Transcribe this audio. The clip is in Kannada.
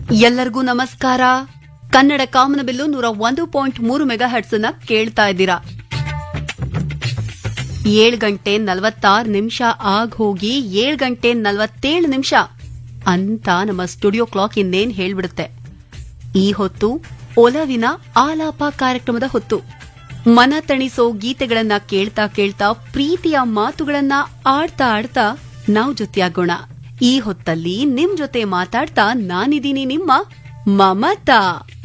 ಎಲ್ಲರಿಗೂ ನಮಸ್ಕಾರ ಕನ್ನಡ ಕಾಮನಬಿಲ್ಲು ನೂರ ಒಂದು ಪಾಯಿಂಟ್ ಮೂರು ಮೆಗಾ ಹರ್ಟ್ಸ್ ಅನ್ನ ಕೇಳ್ತಾ ಇದ್ದೀರಾ ಏಳು ಗಂಟೆ ನಲವತ್ತಾರು ನಿಮಿಷ ಆಗ್ ಹೋಗಿ ಏಳು ಗಂಟೆ ನಲವತ್ತೇಳು ನಿಮಿಷ ಅಂತ ನಮ್ಮ ಸ್ಟುಡಿಯೋ ಕ್ಲಾಕ್ ಇನ್ನೇನ್ ಹೇಳ್ಬಿಡುತ್ತೆ ಈ ಹೊತ್ತು ಒಲವಿನ ಆಲಾಪ ಕಾರ್ಯಕ್ರಮದ ಹೊತ್ತು ಮನ ತಣಿಸೋ ಗೀತೆಗಳನ್ನ ಕೇಳ್ತಾ ಕೇಳ್ತಾ ಪ್ರೀತಿಯ ಮಾತುಗಳನ್ನ ಆಡ್ತಾ ಆಡ್ತಾ ನಾವು ಜೊತೆಯಾಗೋಣ ಈ ಹೊತ್ತಲ್ಲಿ ನಿಮ್ ಜೊತೆ ಮಾತಾಡ್ತಾ ನಾನಿದ್ದೀನಿ ನಿಮ್ಮ ಮಮತಾ